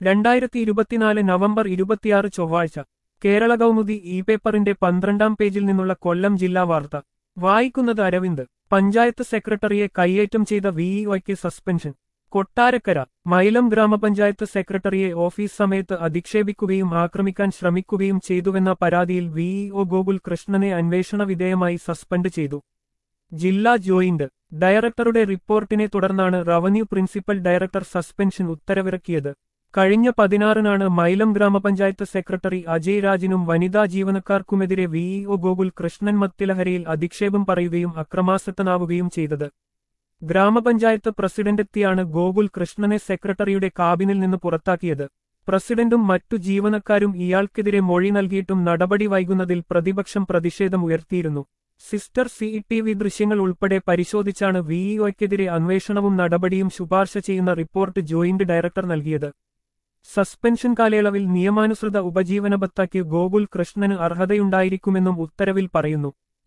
രണ്ടായിരത്തി ഇരുപത്തിനാല് നവംബർ ഇരുപത്തിയാറ് ചൊവ്വാഴ്ച കേരള കൗമുദി ഇ പേപ്പറിന്റെ പന്ത്രണ്ടാം പേജിൽ നിന്നുള്ള കൊല്ലം ജില്ലാ വാർത്ത വായിക്കുന്നത് അരവിന്ദ് പഞ്ചായത്ത് സെക്രട്ടറിയെ കൈയേറ്റം ചെയ്ത വിഇഒയ്ക്ക് സസ്പെൻഷൻ കൊട്ടാരക്കര മൈലം ഗ്രാമപഞ്ചായത്ത് സെക്രട്ടറിയെ ഓഫീസ് സമയത്ത് അധിക്ഷേപിക്കുകയും ആക്രമിക്കാൻ ശ്രമിക്കുകയും ചെയ്തുവെന്ന പരാതിയിൽ വിഇഒ ഗോകുൽ കൃഷ്ണനെ അന്വേഷണ വിധേയമായി സസ്പെൻഡ് ചെയ്തു ജില്ലാ ജോയിന്റ് ഡയറക്ടറുടെ റിപ്പോർട്ടിനെ തുടർന്നാണ് റവന്യൂ പ്രിൻസിപ്പൽ ഡയറക്ടർ സസ്പെൻഷൻ ഉത്തരവിറക്കിയത് കഴിഞ്ഞ പതിനാറിനാണ് മൈലം ഗ്രാമപഞ്ചായത്ത് സെക്രട്ടറി അജയ് രാജിനും വനിതാ ജീവനക്കാർക്കുമെതിരെ വിഇഒ ഗോകുൽ കൃഷ്ണൻ മത്തിലഹരയിൽ അധിക്ഷേപം പറയുകയും അക്രമാസക്തനാവുകയും ചെയ്തത് ഗ്രാമപഞ്ചായത്ത് പ്രസിഡന്റെത്തിയാണ് ഗോകുൽ കൃഷ്ണനെ സെക്രട്ടറിയുടെ കാബിനിൽ നിന്ന് പുറത്താക്കിയത് പ്രസിഡന്റും മറ്റു ജീവനക്കാരും ഇയാൾക്കെതിരെ മൊഴി നൽകിയിട്ടും നടപടി വൈകുന്നതിൽ പ്രതിപക്ഷം പ്രതിഷേധം ഉയർത്തിയിരുന്നു സിസ്റ്റർ സി ടി വി ദൃശ്യങ്ങൾ ഉൾപ്പെടെ പരിശോധിച്ചാണ് വിഇഒയ്ക്കെതിരെ അന്വേഷണവും നടപടിയും ശുപാർശ ചെയ്യുന്ന റിപ്പോർട്ട് ജോയിന്റ് ഡയറക്ടർ നൽകിയത് സസ്പെൻഷൻ കാലയളവിൽ നിയമാനുസൃത ഉപജീവന ഭത്തയ്ക്ക് ഗോകുൽ കൃഷ്ണന് അർഹതയുണ്ടായിരിക്കുമെന്നും ഉത്തരവിൽ പറയുന്നു